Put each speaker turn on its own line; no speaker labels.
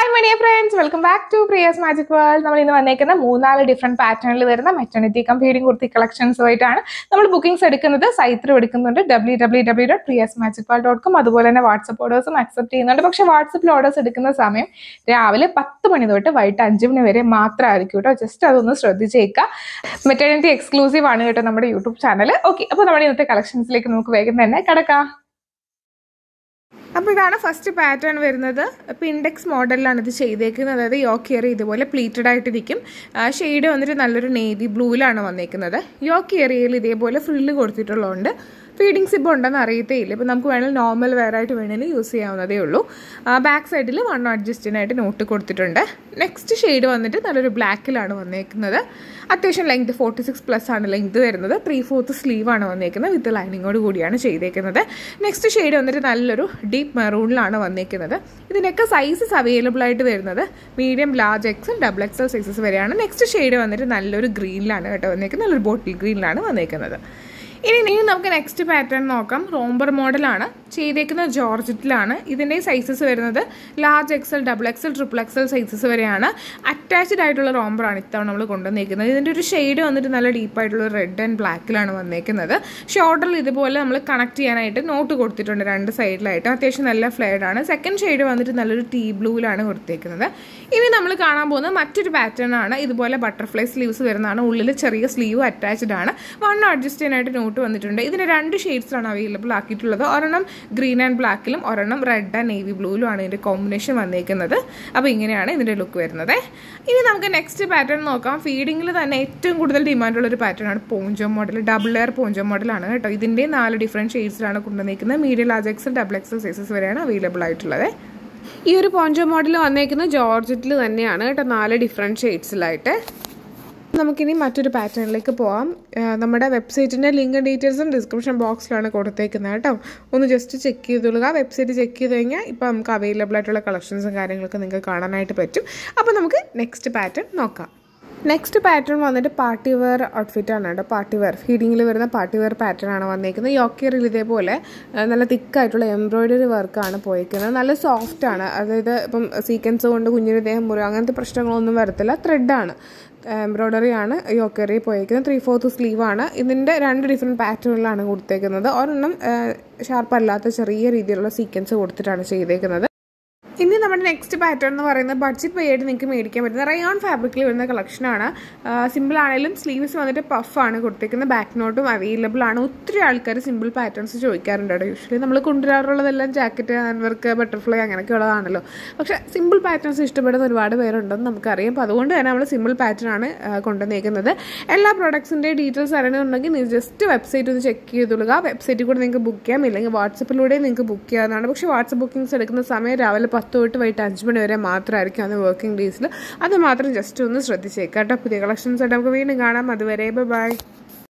hi മണിയ friends welcome back to Priya's magic world നമ്മൾ ഇന്ന് വന്നേക്കുന്ന മൂന്നാല് ഡിഫറെന്റ് പാറ്റേണിൽ വരുന്ന മെറ്റർണിറ്റി കം ഫീഡിംഗ് കുർത്തി കളക്ഷൻസുമായിട്ടാണ് നമ്മൾ ബുക്കിംഗ്സ് എടുക്കുന്നത് സൈത്രം എടുക്കുന്നുണ്ട് W W W dot Priya's magic world dot com അതുപോലെ തന്നെ വാട്സപ്പ് ഓർഡേഴ്സും അക്സെപ്റ്റ് ചെയ്യുന്നുണ്ട് പക്ഷേ വാട്സപ്പിൽ ഓർഡേഴ്സ് എടുക്കുന്ന സമയം രാവിലെ പത്ത് മണി തൊട്ട് വൈകിട്ട് അഞ്ച് മണി വരെ മാത്രമായിരിക്കും കേട്ടോ ജസ്റ്റ് അതൊന്ന് ശ്രദ്ധിച്ചേക്കുക മെറ്റർണിറ്റി എക്സ്ക്ലൂസീവ് ആണ് കേട്ടോ നമ്മുടെ യൂട്യൂബ് ചാനൽ ഓക്കെ അപ്പോൾ നമ്മുടെ ഇന്നത്തെ കളക്ഷൻസിലേക്ക് നമുക്ക് വേഗം തന്നെ കിടക്കാം അപ്പോൾ ഇതാണ് ഫസ്റ്റ് പാറ്റേൺ വരുന്നത് ഇപ്പോൾ ഇൻഡെക്സ് മോഡലിലാണ് ഇത് ചെയ്തേക്കുന്നത് അതായത് യോക്ക് ഏറിയ ഇതുപോലെ പ്ലീറ്റഡ് ആയിട്ടിരിക്കും ഷെയ്ഡ് വന്നിട്ട് നല്ലൊരു നേവി ബ്ലൂവിലാണ് വന്നേക്കുന്നത് യോക്ക് ഏറിയയിൽ ഇതേപോലെ ഫ്രില്ല് കൊടുത്തിട്ടുള്ളതുകൊണ്ട് ഫീഡിങ് സിബ് ഉണ്ടെന്ന് അറിയത്തേ ഇല്ല ഇപ്പോൾ നമുക്ക് വേണമെങ്കിൽ നോർമൽ വെയർ ആയിട്ട് വേണമെങ്കിൽ യൂസ് ചെയ്യാവുന്നതേ ഉള്ളൂ ബാക്ക് സൈഡിൽ വൺ അഡ്ജസ്റ്റിനായിട്ട് നോട്ട് കൊടുത്തിട്ടുണ്ട് നെക്സ്റ്റ് ഷെയ്ഡ് വന്നിട്ട് നല്ലൊരു ബ്ലാക്കിലാണ് വന്നേക്കുന്നത് അത്യാവശ്യം ലെങ്ത് ഫോർട്ടി സിക്സ് പ്ലസ് ആണ് ലെങ്ത് വരുന്നത് ത്രീ ഫോർത്ത് സ്ലീവ് ആണ് വന്നേക്കുന്നത് വിത്ത് ലൈനിങ്ങോട് കൂടിയാണ് ചെയ്തേക്കുന്നത് നെക്സ്റ്റ് ഷെയ്ഡ് വന്നിട്ട് നല്ലൊരു ഡീപ്പ് മെറൂണിലാണ് വന്നേക്കുന്നത് ഇതിനൊക്കെ സൈസസ് അവൈലബിൾ ആയിട്ട് വരുന്നത് medium large XL double XL sizes വരെയാണ് നെക്സ്റ്റ് ഷെയ്ഡ് വന്നിട്ട് നല്ലൊരു ഗ്രീനിലാണ് കേട്ടോ വന്നേക്കുന്നത് നല്ലൊരു ബോട്ടിൽ ഗ്രീനിലാണ് വന്നേക്കുന്നത് ഇനി ഇനി നമുക്ക് നെക്സ്റ്റ് പാറ്റേൺ നോക്കാം റോംബർ മോഡലാണ് ചെയ്തേക്കുന്ന ജോർജറ്റിലാണ് ഇതിൻ്റെ സൈസസ് വരുന്നത് large XL double XL triple XL sizes വരെയാണ് അറ്റാച്ച്ഡ് ആയിട്ടുള്ള റോംബറാണ് ഇത്തവണ നമ്മൾ കൊണ്ടുവന്നേക്കുന്നത് ഇതിൻ്റെ ഒരു ഷെയ്ഡ് വന്നിട്ട് നല്ല ഡീപ്പായിട്ടുള്ള റെഡ് ആൻഡ് ബ്ലാക്കിലാണ് വന്നേക്കുന്നത് ഷോൾഡറിൽ ഇതുപോലെ നമ്മൾ കണക്ട് ചെയ്യാനായിട്ട് നോട്ട് കൊടുത്തിട്ടുണ്ട് രണ്ട് സൈഡിലായിട്ട് അത്യാവശ്യം നല്ല ഫ്ലെയർഡ് ആണ് സെക്കൻഡ് ഷെയ്ഡ് വന്നിട്ട് നല്ലൊരു ടീ ബ്ലൂവിലാണ് കൊടുത്തേക്കുന്നത് ഇനി നമ്മൾ കാണാൻ പോകുന്ന മറ്റൊരു പാറ്റേൺ ആണ് ഇതുപോലെ ബട്ടർഫ്ലൈ സ്ലീവ്സ് വരുന്നതാണ് ഉള്ളിൽ ചെറിയ സ്ലീവ് അറ്റാച്ച്ഡ് ആണ് വൺ അഡ്ജസ്റ്റ് ചെയ്യാനായിട്ട് നോട്ട് വന്നിട്ടുണ്ട് ഇതിന് രണ്ട് ഷെയ്ഡ്സാണ് അവൈലബിൾ ആക്കിയിട്ടുള്ളത് ഒരെണ്ണം ഗ്രീൻ ആൻഡ് ബ്ലാക്കിലും ഒരെണ്ണം റെഡ് ആൻഡ് നേവി ബ്ലൂവിലുമാണ് ഇതിൻ്റെ കോമ്പിനേഷൻ വന്നേക്കുന്നത് അപ്പോൾ ഇങ്ങനെയാണ് ഇതിൻ്റെ ലുക്ക് വരുന്നത് ഇനി നമുക്ക് നെക്സ്റ്റ് പാറ്റേൺ നോക്കാം ഫീഡിങ്ങിൽ തന്നെ ഏറ്റവും കൂടുതൽ ഡിമാൻഡുള്ള ഒരു പാറ്റേൺ ആണ് poncho model double layer poncho മോഡലാണ് കേട്ടോ ഇതിൻ്റെ നാല് ഡിഫറെൻറ്റ് ഷെയ്ഡ്സിലാണ് കൊണ്ടുവന്നിരിക്കുന്നത് medium large XL double XL sizes വരെയാണ് അവൈലബിൾ ആയിട്ടുള്ളത് ഈ ഒരു പോഞ്ചോ മോഡൽ വന്നേക്കുന്നത് ജോർജറ്റിൽ തന്നെയാണ് കേട്ടോ നാല് ഡിഫറെൻറ്റ് ഷെയ്ഡ്സിലായിട്ട് നമുക്കിനി മറ്റൊരു പാറ്റേണിലേക്ക് പോവാം നമ്മുടെ വെബ്സൈറ്റിൻ്റെ ലിങ്ക് ഡീറ്റെയിൽസും ഡിസ്ക്രിപ്ഷൻ ബോക്സിലാണ് കൊടുത്തേക്കുന്നത് കേട്ടോ ഒന്ന് ജസ്റ്റ് ചെക്ക് ചെയ്തോളുക വെബ്സൈറ്റ് ചെക്ക് ചെയ്ത് കഴിഞ്ഞാൽ ഇപ്പോൾ നമുക്ക് അവൈലബിൾ ആയിട്ടുള്ള കളക്ഷൻസും കാര്യങ്ങളൊക്കെ നിങ്ങൾക്ക് കാണാനായിട്ട് പറ്റും അപ്പോൾ നമുക്ക് നെക്സ്റ്റ് പാറ്റേൺ നോക്കാം നെക്സ്റ്റ് പാറ്റേൺ വന്നിട്ട് പാർട്ടി വെയർ ഔട്ട്ഫിറ്റ് ആണ് കേട്ടോ പാർട്ടി വെയർ ഫീഡിങ്ങിൽ വരുന്ന പാർട്ടി വെയർ പാറ്റേൺ ആണ് വന്നേക്കുന്നത് യോക്കിയറിൽ ഇതേപോലെ നല്ല തിക്കായിട്ടുള്ള എംബ്രോയിഡറി വർക്കാണ് പോയേക്കുന്നത് നല്ല സോഫ്റ്റ് ആണ് അതായത് ഇപ്പം സീക്വൻസ് കൊണ്ട് കുഞ്ഞിന് ദേഹം മുറി അങ്ങനത്തെ പ്രശ്നങ്ങളൊന്നും വരത്തില്ല ത്രെഡാണ് എംബ്രോയ്ഡറി ആണ് യോക്കറി പോയേക്കുന്നത് ത്രീ ഫോർത്ത് സ്ലീവ് ആണ് ഇതിൻ്റെ രണ്ട് ഡിഫറെൻറ്റ് പാറ്റേണിലാണ് കൊടുത്തേക്കുന്നത് ഒരെണ്ണം ഷാർപ്പ് അല്ലാത്ത ചെറിയ രീതിയിലുള്ള സീക്വൻസ് കൊടുത്തിട്ടാണ് ചെയ്തേക്കുന്നത് ഇനി നമ്മുടെ നെക്സ്റ്റ് പാറ്റേൺ എന്ന് പറയുന്നത് ബഡ്ജറ്റ് പേ ആയിട്ട് നിങ്ങൾക്ക് മേടിക്കാൻ പറ്റുന്ന റയോൺ ഫാബ്രിക്കിൽ വരുന്ന കളക്ഷനാണ് സിമ്പിൾ ആണെങ്കിലും സ്ലീവ്സ് വന്നിട്ട് പഫാണ് കൊടുത്തേക്കുന്നത് ബാക്ക് നോട്ടും അവൈലബിൾ ആണ് ഒത്തിരി ആൾക്കാർ സിമ്പിൾ പാറ്റേൺസ് ചോദിക്കാറുണ്ട് കേട്ടോ യൂഷ്വലി നമ്മൾ കൊണ്ടുവരാറുള്ളതെല്ലാം ജാക്കറ്റ് ഹാൻഡ് വർക്ക് ബട്ടർഫ്ലൈ അങ്ങനെയൊക്കെ ഉള്ളതാണല്ലോ പക്ഷേ സിമ്പിൾ പാറ്റേൺസ് ഇഷ്ടപ്പെടുന്ന ഒരുപാട് പേരുണ്ടെന്ന് നമുക്കറിയാം അപ്പോൾ അതുകൊണ്ട് തന്നെ നമ്മൾ സിമ്പിൾ പാറ്റേൺ ആണ് കൊണ്ടുവന്നേക്കുന്നത് എല്ലാ പ്രോഡക്ട്സിൻ്റെ ഡീറ്റെയിൽസ് അറിയണമെന്നുണ്ടെങ്കിൽ നിങ്ങൾ ജസ്റ്റ് വെബ്സൈറ്റ് ഒന്ന് ചെക്ക് ചെയ്തോളുക വെബ്സൈറ്റിൽ കൂടെ നിങ്ങൾക്ക് ബുക്ക് ചെയ്യാം ഇല്ലെങ്കിൽ വാട്സപ്പിലൂടെ നിങ്ങൾക്ക് ബുക്ക് ചെയ്യാവുന്നതാണ് പക്ഷേ വാട്സപ്പ് ബുക്കിംഗ്സ് എടുക്കുന്ന സമയം രാവിലെ പത്ത് തൊട്ട് വൈകിട്ട് അഞ്ച് മണി വരെ മാത്രമായിരിക്കും അന്ന് വർക്കിംഗ് ഡേയ്സിൽ അത് മാത്രം ജസ്റ്റ് ഒന്ന് ശ്രദ്ധിച്ചേക്കാം കേട്ടോ പുതിയ കളക്ഷൻസ് ആയിട്ട് നമുക്ക് വീണ്ടും കാണാം അതുവരെ ബൈ